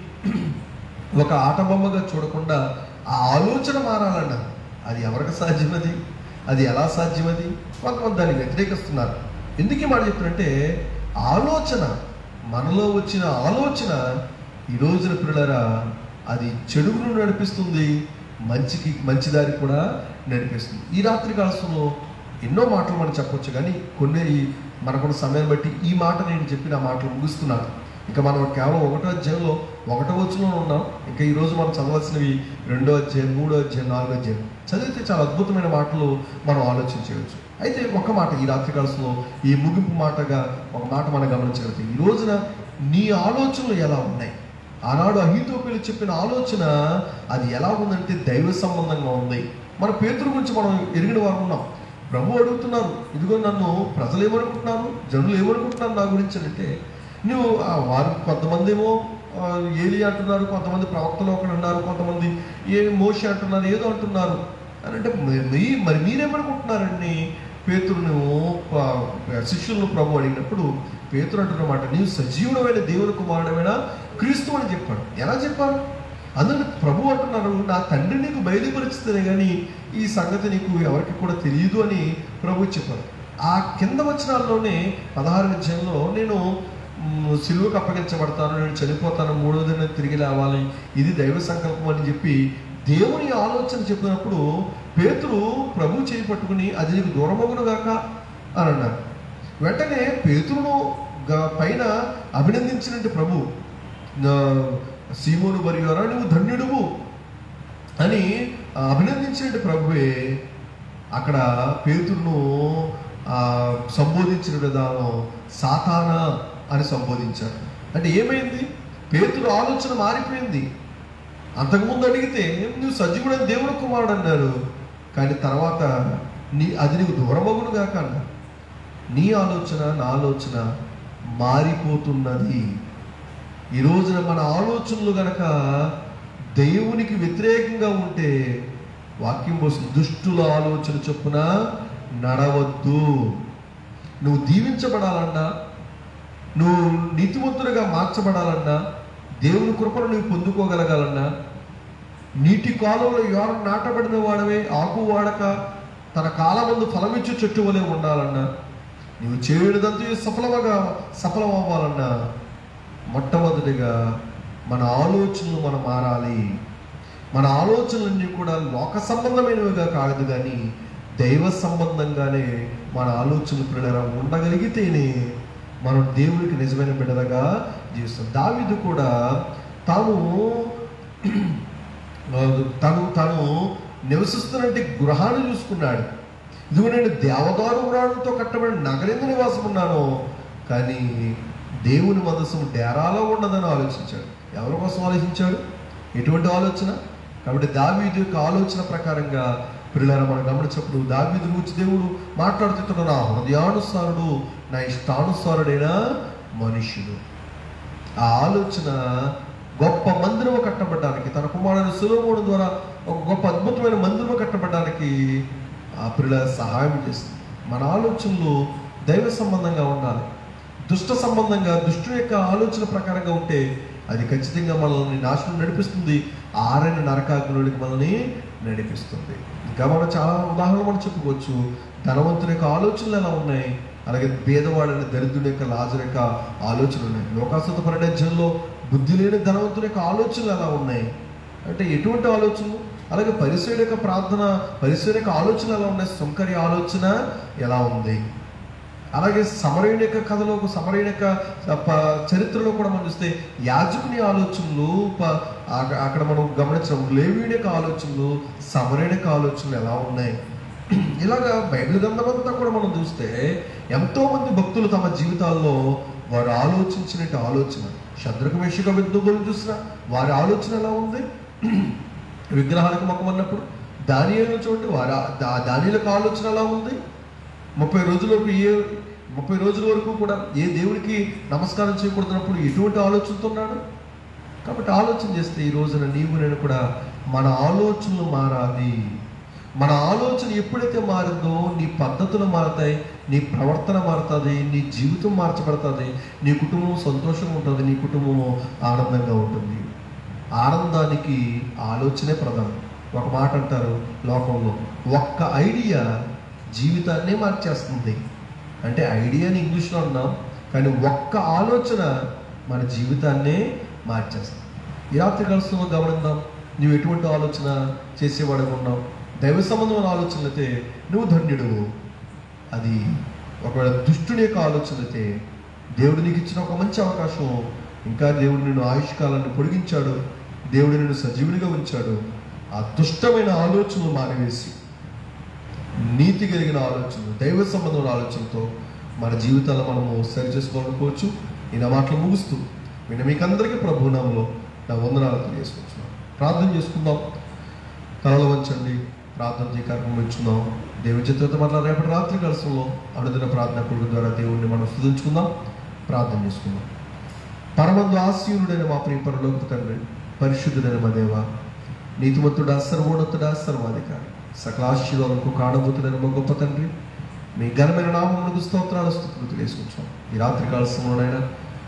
ఒక ఆట బొమ్మగా చూడకుండా ఆ ఆలోచన మారాలన్న అది ఎవరికి సాధ్యమది అది ఎలా సాధ్యమది కొంతమంది దాన్ని వ్యతిరేకిస్తున్నారు ఎందుకు ఈ మాట చెప్తున్నంటే ఆలోచన మనలో వచ్చిన ఆలోచన ఈ రోజున పిల్లరా అది చెడుగును నడిపిస్తుంది మంచికి మంచి దారి కూడా నడిపిస్తుంది ఈ రాత్రి కాలంలో ఎన్నో మాటలు మనం చెప్పొచ్చు కానీ కొన్ని మనకున్న సమయం బట్టి ఈ మాట నేను చెప్పిన ఆ మాటలు ముగిస్తున్నాను ఇంకా మనం కేవలం ఒకటో అధ్యాయంలో ఒకటో వచ్చులో ఉన్నాం ఇంకా ఈ రోజు మనం చదవాల్సినవి రెండో అధ్యాయం మూడో అధ్యాయం నాలుగో అధ్యాయం చదివితే చాలా అద్భుతమైన మాటలు మనం ఆలోచన చేయవచ్చు అయితే ఒక మాట ఈ రాత్రి కాలంలో ఈ ముగింపు మాటగా ఒక మాట మనం గమనించగలుగుతాం ఈ రోజున నీ ఆలోచనలు ఎలా ఉన్నాయి ఆనాడు అహీతోపిలు చెప్పిన ఆలోచన అది ఎలా ఉందంటే దైవ సంబంధంగా ఉంది మన పేతురు గురించి మనం ఎరిగిన వారు ఉన్నాం ప్రభు అడుగుతున్నారు ఇదిగో నన్ను ప్రజలు ఏమనుకుంటున్నారు జనులు ఏమనుకుంటున్నారు నా గురించి అంటే నువ్వు ఆ, వారు కొంతమంది ఏమో ఆ, ఏలి అంటున్నారు కొంతమంది ప్రవక్తలు ఒకడు అన్నారు కొంతమంది ఏ మోషి అంటున్నారు ఏదో అంటున్నారు అని అంటే మీ- మీ మరి మీరేమనుకుంటున్నారండి పేతురును ఆ, శిష్యులను ప్రభు అడిగినప్పుడు పేతురు అంటున్నమాట నీవు సజీవుడమైన దేవుని కుమారుడమైన క్రీస్తు అని చెప్పాడు ఎలా చెప్పాడు అందులో ప్రభు అంటున్నారు నా తండ్రి నీకు బయలుపరిచితేనే కానీ ఈ సంగతి నీకు ఎవరికి కూడా తెలియదు అని ప్రభు చెప్పారు ఆ కింద వచనాల్లోనే పదహారు అధ్యాయంలో నేను మ్, సిలువకు అప్పగించబడతాను నేను చనిపోతాను మూడో దిన తిరిగి లేవాలి ఇది దైవ సంకల్పం అని చెప్పి దేవుని ఆలోచన చెప్పినప్పుడు పేతురు ప్రభు చేయి పట్టుకుని అది నీకు దూరమగును గాక అని అన్నారు వెంటనే పేతురును గా- పైన అభినందించినట్టు ప్రభు నా- సీమోను బరిగారా నువ్వు ధన్యుడువు అని అభినందించినట్టు ప్రభువే అక్కడ పేతురును ఆ, సంబోధించిన విధానం సాతానా అని సంబోధించారు అంటే ఏమైంది పేతురు ఆలోచన మారిపోయింది అంతకుముందు అడిగితే నువ్వు సజీవుడైన దేవుడు కుమారుడు అన్నారు కానీ తర్వాత నీ అది నీకు దూరమగును గాక అన్నారు నీ ఆలోచన నా ఆలోచన మారిపోతున్నది ఈ రోజున మన ఆలోచనలు గనక దేవునికి వ్యతిరేకంగా ఉంటే వాక్యం పోస్తుంది దుష్టుల ఆలోచన చొప్పున నడవద్దు నువ్వు దీవించబడాలన్నా నువ్వు నీతివంతులుగా మార్చబడాలన్నా దేవుని కృపను నువ్వు పొందుకోగలగాలన్నా నీటి కాలంలో ఎవరు నాటబడిన వాడవే ఆకు వాడక తన కాలమందు ఫలమిచ్చు చెట్టు వలె ఉండాలన్నా నీవు చేయడదంతా సఫలమగా సఫలం అవ్వాలన్నా మొట్టమొదటిగా మన ఆలోచనలు మనం మారాలి మన ఆలోచనలన్నీ కూడా లోక సంబంధమైనవిగా కాదు కానీ దైవ సంబంధంగానే మన ఆలోచనలు పిల్లల ఉండగలిగితేనే మనం దేవునికి నిజమైన బిడ్డలుగా జీవిస్తాం దావిదు కూడా తాను తను తను నివసిస్తున్నట్టు గృహాన్ని చూసుకున్నాడు ఇదిగో నేను దేవదారు పురాణంతో కట్టబడిన నగరెందు నివాసం ఉన్నాను కానీ దేవుని మనసు డేరాలో ఉండదని ఆలోచించాడు ఎవరి కోసం ఆలోచించాడు ఎటువంటి ఆలోచన కాబట్టి దావీదు యొక్క ఆలోచన ప్రకారంగా పిల్లల మనం గమనించినప్పుడు దావీదు గురించి దేవుడు మాట్లాడుతున్న నా హృదయానుసారుడు నా ఇష్టానుసారుడైన మనుష్యుడు ఆ ఆలోచన గొప్ప మందిరము కట్టబడడానికి తన కుమారుడు సులోమోడు ద్వారా ఒక గొప్ప అద్భుతమైన మందిరము కట్టబడడానికి ఆ పిల్ల సహాయం చేస్తుంది మన ఆలోచనలు దైవ సంబంధంగా ఉండాలి దుష్ట సంబంధంగా దుష్టు యొక్క ఆలోచన ప్రకారంగా ఉంటే అది ఖచ్చితంగా మనల్ని నాశనం నడిపిస్తుంది ఆరైన నరకాగ్నుడికి మనల్ని నడిపిస్తుంది ఇంకా మనం చాలా ఉదాహరణలు మనం చెప్పుకోవచ్చు ధనవంతుని యొక్క ఆలోచనలు ఎలా ఉన్నాయి అలాగే పేదవాడని దరిద్రుని యొక్క లాజర్ యొక్క ఆలోచనలు ఉన్నాయి లోకాసుత పరిణజ్యంలో బుద్ధి లేని ధనవంతుని యొక్క ఆలోచనలు ఎలా ఉన్నాయి అంటే ఎటువంటి ఆలోచనలు అలాగే పరిశీలి యొక్క ప్రార్థన పరిశీలి యొక్క ఆలోచన ఎలా ఉన్నాయి సుంకరి ఆలోచన ఎలా ఉంది అలాగే సమరయుని యొక్క కథలో సమరయుని యొక్క ప- చరిత్రలో కూడా మనం చూస్తే యాజకుని ఆలోచనలు ప- అక- అక్కడ మనం గమనించాం లేవీని యొక్క ఆలోచనలు సమరయుని యొక్క ఆలోచనలు ఎలా ఉన్నాయి ఇలాగా బైబిల్ గ్రంథం అంతా కూడా మనం చూస్తే ఎంతో మంది భక్తులు తమ జీవితాల్లో వారు ఆలోచించినట్టు ఆలోచన శత్రుక వేషిక విద్యుగులు చూసిన వారి ఆలోచన ఎలా ఉంది విగ్రహాలకు మొక్కమన్నప్పుడు దానియలను చూడండి వారి ఆ- దా- దానిలకు ఆలోచన ఎలా ఉంది ముప్పై రోజుల వరకు ఏ ముప్పై రోజుల వరకు కూడా ఏ దేవుడికి నమస్కారం చేయకూడదన్నప్పుడు ఎటువంటి ఆలోచనతున్నాడు కాబట్టి ఆలోచన చేస్తే ఈ రోజున నీవు నేను కూడా మన ఆలోచనలు మారాలి మన ఆలోచన ఎప్పుడైతే మారిందో నీ పద్ధతులు మారుతాయి నీ ప్రవర్తన మారుతుంది నీ జీవితం మార్చబడుతుంది నీ కుటుంబం సంతోషంగా ఉంటుంది నీ కుటుంబం ఆనందంగా ఉంటుంది ఆనందానికి ఆలోచనే ప్రధానం ఒక మాట అంటారు లోకంలో ఒక్క ఐడియా జీవితాన్నే మార్చేస్తుంది అంటే ఐడియాని ఇంగ్లీష్లో అన్నాం కానీ ఒక్క ఆలోచన మన జీవితాన్నే మార్చేస్తుంది ఈ రాత్రి కలుస్తున్న గమనిద్దాం నువ్వు ఎటువంటి ఆలోచన చేసేవాడు ఉన్నావు దైవ సంబంధమైన ఆలోచనలు అయితే నువ్వు ధన్యుడు అది ఒకవేళ దుష్టుని యొక్క ఆలోచన అయితే దేవుడు నీకు ఇచ్చిన ఒక మంచి అవకాశం ఇంకా దేవుడు నిన్ను ఆయుష్కాలాన్ని పొడిగించాడు దేవుడు నిన్ను సజీవునిగా ఉంచాడు ఆ దుష్టమైన ఆలోచనలు మానివేసి నీతి కలిగిన ఆలోచనలు దైవ సంబంధమైన ఆలోచనతో మన జీవితాలు మనము సరి చేసుకోవాలనుకోవచ్చు ఈ నా మాటలు ముగుస్తూ విన్న మీకందరికీ ప్రభునామంలో నా వందనాలు తెలియజేసుకుంటున్నాను ప్రార్థన చేసుకుందాం తలలు వంచండి ప్రార్థన చేయ కార్యక్రమం ఇచ్చుకుందాం దేవుని చిత్రత మళ్ళీ రేపటి రాత్రి కలసంలో అనుదిన ప్రార్థన కొడుకు ద్వారా దేవుణ్ణి మనం స్థుతించుకుందాం ప్రార్థన చేసుకుందాం పరమందు ఆశీనుడైన మా ప్రియ పరలోక తండ్రి పరిశుద్ధుడైన మా దేవ నీతిమంతుడా సర్వోన్నతుడా సర్వాధికారి సకల ఆశీర్వాదకు కాడబోతుడైన మా గొప్ప తండ్రి మీ ఘనమైన నామములకు స్తోత్రాలు స్థుతులు తెలియసుకుంటాం ఈ రాత్రి కాల సమయంలోనైనా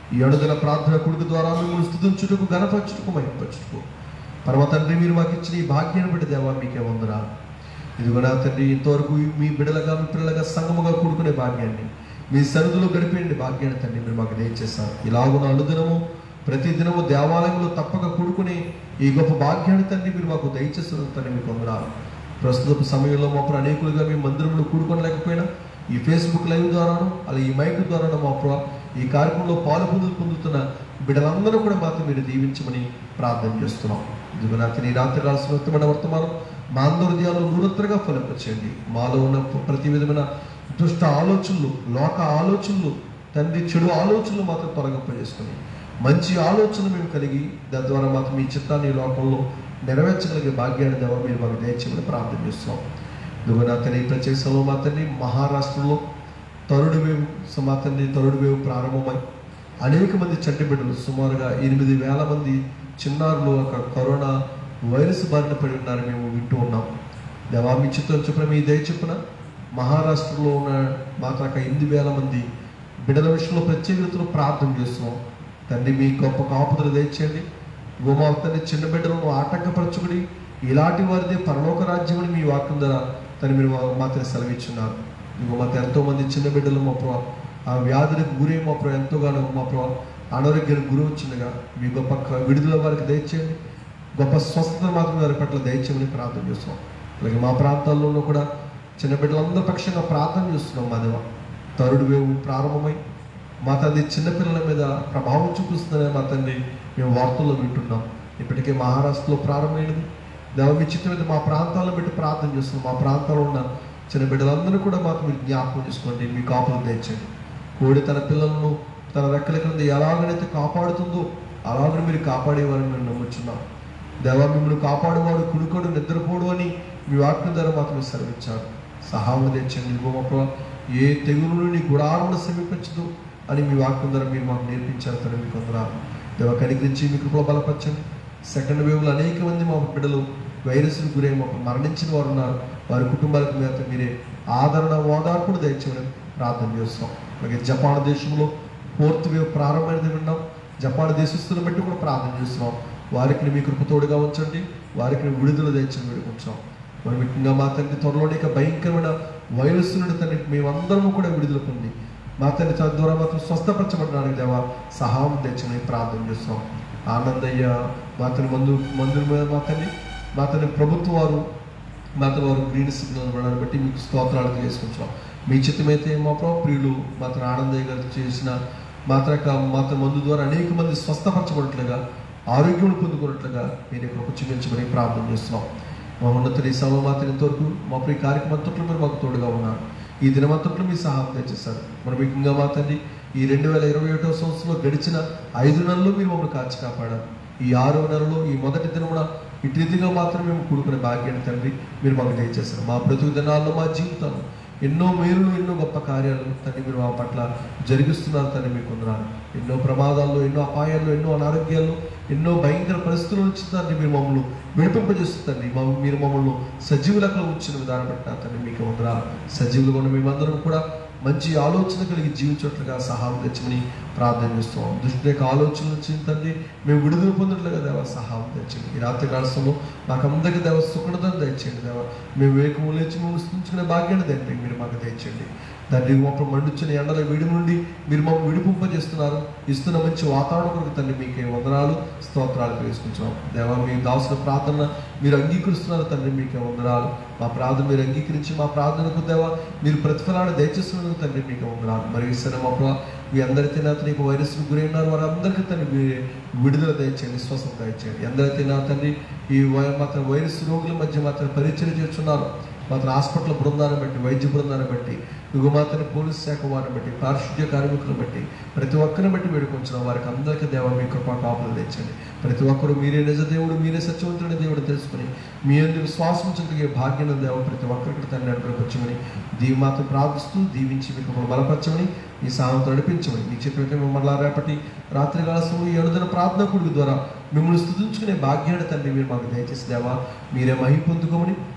ఈ అడుగుల ప్రార్థన కొడుకు ద్వారా మిమ్మల్ని స్థుతించుటకు గణపరచుటకు మహింపరచుటకు పరమ తండ్రి మీరు మాకు ఇచ్చిన ఈ భాగ్యాన్ని బట్టి దేవా మీకే వందనాలు ఇదిగో నా తండ్రి ఇంతవరకు మీ బిడలగా మీ పిల్లలుగా సంగముగా కూడుకునే భాగ్యాన్ని మీ సరుదులో గడిపేయండి భాగ్యాన్ని తండ్రి మీరు మాకు దయచేస్తారు ఇలాగున అనుదినము ప్రతి దినము దేవాలయంలో తప్పక కూడుకుని ఈ గొప్ప భాగ్యాన్ని తండ్రి మీరు మాకు దయచేస్తున్న తండ్రి మీకు వందనాలు ప్రస్తుత సమయంలో మాకు అనేకులుగా మీ మందిరంలో కూడుకోలేకపోయినా ఈ ఫేస్బుక్ లైవ్ ద్వారాను అలా ఈ మైక్ ద్వారాను మా ప్రభు ఈ కార్యక్రమంలో పాలు పొందు పొందుతున్న బిడ్డలందరూ కూడా మాతో మీరు దీవించమని ప్రార్థన చేస్తున్నాం ఇదిగో నాకు నీ రాత్రి రాసిన ఉత్తమైన వర్తమానం మా అందరి హృదయాలు నూరత్రగా ఫలింపచేయండి మాలో ఉన్న ప్రతి విధమైన దుష్ట ఆలోచనలు లోక ఆలోచనలు తండ్రి చెడు ఆలోచనలు మాత్రం తొలగింపజేసుకుని మంచి ఆలోచన మేము కలిగి దాని ద్వారా మాత్రం మీ చిత్తాన్ని ఈ లోకంలో నెరవేర్చగలిగే భాగ్యాన్ని దేవ మీరు మాకు దయచేయమని ప్రార్థన చేస్తున్నాం ఇదిగో నా తండ్రి ప్రత్యేక సమయంలో మా తండ్రి మహారాష్ట్రలో తరుడు వేవు సో మా తండ్రి తరుడు వేవు ప్రారంభమై అనేక మంది చంటి బిడ్డలు సుమారుగా ఎనిమిది వేల మంది చిన్నారులు ఒక కరోనా వైరస్ బారిన పడి ఉన్నారని మేము వింటూ ఉన్నాం దేవా మీ చిత్తం చొప్పున మీ దయ చొప్పున మహారాష్ట్రలో ఉన్న మాత్రం ఒక ఎనిమిది వేల మంది బిడ్డల విషయంలో ప్రత్యేకతను ప్రార్థన చేస్తున్నాం తండ్రి మీ గొప్ప కాపుదలు దయచేయండి గోమా తండ్రి చిన్న బిడ్డలను ఆటంకపరచుకుని ఇలాంటి వారిదే పరలోక రాజ్యం అని మీ వాక్యం ద్వారా తను మీరు మా- మాత్రం సెలవిచ్చున్నారు ఇంకో మాత్రం ఎంతో మంది చిన్న బిడ్డలు మా ప్రభావ ఆ వ్యాధులకు గురి మా ప్రభావ ఎంతోగానో మా ప్రభావ అనారోగ్యానికి గురి వచ్చిండగా మీ గొప్ప క- విడుదల వారికి దయచేయండి గొప్ప స్వస్థత మాత్రం వారి పట్ల దయచేయమని ప్రార్థన చేస్తున్నాం అలాగే మా ప్రాంతాల్లోనూ కూడా చిన్న బిడ్డలందరి పక్షంగా ప్రార్థన చేస్తున్నాం మా దేవ తరుడు వేవు ప్రారంభమై మా తండ్రి చిన్నపిల్లల మీద ప్రభావం చూపిస్తుందనే మా తండ్రి మేము వార్తల్లో వింటున్నాం ఇప్పటికే మహారాష్ట్రలో ప్రారంభమైనది దేవ మీ చిత్తం మీద మా ప్రాంతాలను పెట్టి ప్రార్థన చేస్తున్నాం మా ప్రాంతాల్లో ఉన్న చిన్న బిడ్డలందరూ కూడా మాకు మీరు జ్ఞాపకం చేసుకోండి మీ కాపులు తెచ్చండి కోడి తన పిల్లలను తన రెక్కల క్రింద ఎలాగనైతే కాపాడుతుందో అలాగనే మీరు కాపాడేవారని మేము నమ్ముచున్నాం దేవా మిమ్మల్ని కాపాడువాడు కుడుకోడు నిద్రపోడు అని మీ వాక్యం ద్వారా మాకు మీరు సెలవిచ్చారు సహాయం తెచ్చండి ఇదిగో మా ప్రభు, ఏ తెగులు నీ గుడాలను సమీపించదు అని మీ వాక్యం ద్వారా మీరు మాకు నేర్పించారు తను మీకు వందనాలు దేవ కనికరించి మీ కృపలో బలపరచండి సెకండ్ వేవ్లో అనేక మంది మా బిడ్డలు వైరస్కు గురై మాకు మరణించిన వారు ఉన్నారు వారి కుటుంబాలకు మీద మీరే ఆదరణ ఓదార్పును దయచేయడం ప్రార్థన చేస్తాం అలాగే జపాన్ దేశంలో ఫోర్త్ వేవ్ ప్రారంభమైనది విన్నాం జపాన్ దేశస్తులను బట్టి కూడా ప్రార్థన చేస్తున్నాం వారికి మీ కృప తోడుగా ఉంచండి వారికి విడుదల దయచని వేడుకుంటాం మరి ముఖ్యంగా మా తండ్రి త్వరలోనే ఇక భయంకరమైన వైరస్ నుండి తండ్రి మేమందరము కూడా విడుదల పొంది మా తండ్రి తద్వారా మాత్రం స్వస్థపరచబడడానికి దేవా సహాయం తెచ్చని ప్రార్థన చేస్తాం ఆనందయ్య మా తండ్రి మందు మందుల మీద మా తండ్రి మా తండ్రి ప్రభుత్వ వారు మాతో వారు గ్రీన్ సిగ్నల్ ఇవ్వడాన్ని బట్టి మీకు స్తోత్రాలు తెలియజేసుకుంటాం మీ చిత్తమైతే మా ప్రభు ప్రియులు మాత్రం ఆనందయ్య గారు చేసిన మాత్ర మాత్ర మందు ద్వారా అనేక మంది స్వస్థపరచబడినట్లుగా ఆరోగ్యం పొందుకున్నట్లుగా మీరు కృప చూపించమని ప్రార్థన చేస్తున్నాం మా ఉన్నత ఈ సభ మాత్రం ఇంతవరకు మా ప్రియ కార్యక్రమంతట్లో మీరు మాకు తోడుగా ఉన్నారు ఈ దినమంతట్లో మీ సహాయం తెచ్చేస్తారు మన ముఖ్యంగా మా తండ్రి ఈ రెండు వేల ఇరవై ఒకటో సంవత్సరంలో గడిచిన ఐదు నెలలు మీరు మమ్మల్ని కాచి కాపాడారు ఈ ఆరో నెలలో ఈ మొదటి దినమున ఇటు రీతిగా మాత్రం మేము కూడుకునే భాగ్యాన్ని తండ్రి మీరు మాకు దయచేస్తారు మా బ్రతుకు దినాల్లో మా జీవితాలు ఎన్నో మేలులు ఎన్నో గొప్ప కార్యాలు తండ్రి మీరు మా పట్ల జరిగిస్తున్నారు తండ్రి మీకు వందనాలు ఎన్నో ప్రమాదాల్లో ఎన్నో అపాయాల్లో ఎన్నో అనారోగ్యాల్లో ఎన్నో భయంకర పరిస్థితుల నుంచి తండ్రి మీరు మమ్మల్ని విడిపింపజేస్తుంది మా మీరు మమ్మల్ని సజీవులకు ఉంచిన విధానం బట్టి తండ్రి మీకు వందనాలు సజీవులుగా ఉన్న మేమందరం కూడా మంచి ఆలోచన కలిగి జీవించట్లుగా సహాయం తెచ్చమని ప్రార్థన చేస్తున్నాం దుష్టి యొక్క ఆలోచన నుంచి తండ్రి మేము విడుదల పొందినట్లుగా దేవ సహాయం తెచ్చండి ఈ రాత్రి కాలశంలో మాకు అందరికీ దేవ సుఖణతను తెచ్చండి దేవ మేము వేకము లేచి మేము స్థించుకునే భాగ్యాన్ని తండ్రి మీరు మాకు తెచ్చండి తండ్రి మాకు మండుచున్న ఎండల వేడి నుండి మీరు మమ్మల్ని విడిపింపజేస్తున్నారు ఇస్తున్న మంచి వాతావరణం కొరకు తండ్రి మీకే వందనాలు స్తోత్రాలు తెలుసుకుంటున్నాం దేవా మీ దాసుల ప్రార్థన మీరు అంగీకరిస్తున్నారు తండ్రి మీకే వందనాలు మా ప్రార్థన మీరు అంగీకరించి మా ప్రార్థనకు దేవా మీరు ప్రతిఫలాన్ని దయచేస్తున్నందుకు తండ్రి మీకు వందనాలు మరి ఇస్తున్న మా ప్రభావ మీ అందరికీ నా తండ్రి వైరస్ గురి ఉన్నారు వారందరికీ తండ్రి మీరే విడుదల దయచేయండి స్వస్థత దయచేయండి ఎందరైతే నా తండ్రి ఈ వై- మాత్రం వైరస్ రోగుల మధ్య మాత్రం పరిచయం చేస్తున్నారు మాత్రం హాస్పిటల్ బృందాన్ని బట్టి వైద్య బృందాన్ని బట్టి యుగమాతని పోలీస్ శాఖ వారిని బట్టి పారిశుద్ధ్య కార్మికులను బట్టి ప్రతి ఒక్కరిని బట్టి వేడుకొంచిన వారికి అందరికీ దేవ మీ కృపా కాపులు తెచ్చండి ప్రతి ఒక్కరు మీరే నిజ దేవుడు మీరే సత్యవంతుడైన దేవుడు తెలుసుకుని మీ అందరి విశ్వాసం చెందిగే భాగ్యం దేవ ప్రతి ఒక్కరికి తండ్రి అనుగ్రహించమని దీవి మాత్రం ప్రార్థిస్తూ దీవించి మీకు మమ్మల్ని బలపరచమని ఈ సాయంతో నడిపించమని మీ చెప్పినట్టు మిమ్మల్ని రేపటి రాత్రి కాలసం ఈ ఏడుదిన ప్రార్థన కుడికి ద్వారా మిమ్మల్ని స్థుతించుకునే భాగ్యాన్ని తండ్రి మీరు మాకు దయచేసి దేవా మీరే మహి పొందుకోమని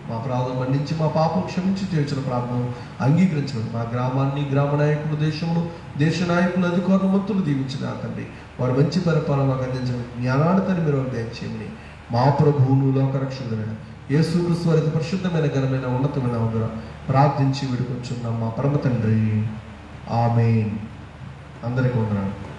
మా ప్రార్థన మన్నించి మా పాపం క్షమించి చేసిన ప్రార్థన అంగీకరించండి మా గ్రామాన్ని గ్రామ నాయకులు దేశమును దేశ నాయకులు అధికారులు మొత్తులు దీవించిన తండ్రి వారు మంచి పరిపాలన మాకు అందించండి జ్ఞానాన్ని మీరు వారికి దయచేయండి మా ప్రభువును లోకరక్షకుడైన యేసుక్రీస్తు వారి పరిశుద్ధమైన ఘనమైన ఉన్నతమైన వందర ప్రార్థించి విడుకొచ్చున్నాం మా పరమ తండ్రి ఆమెన్ అందరికీ వందనాలు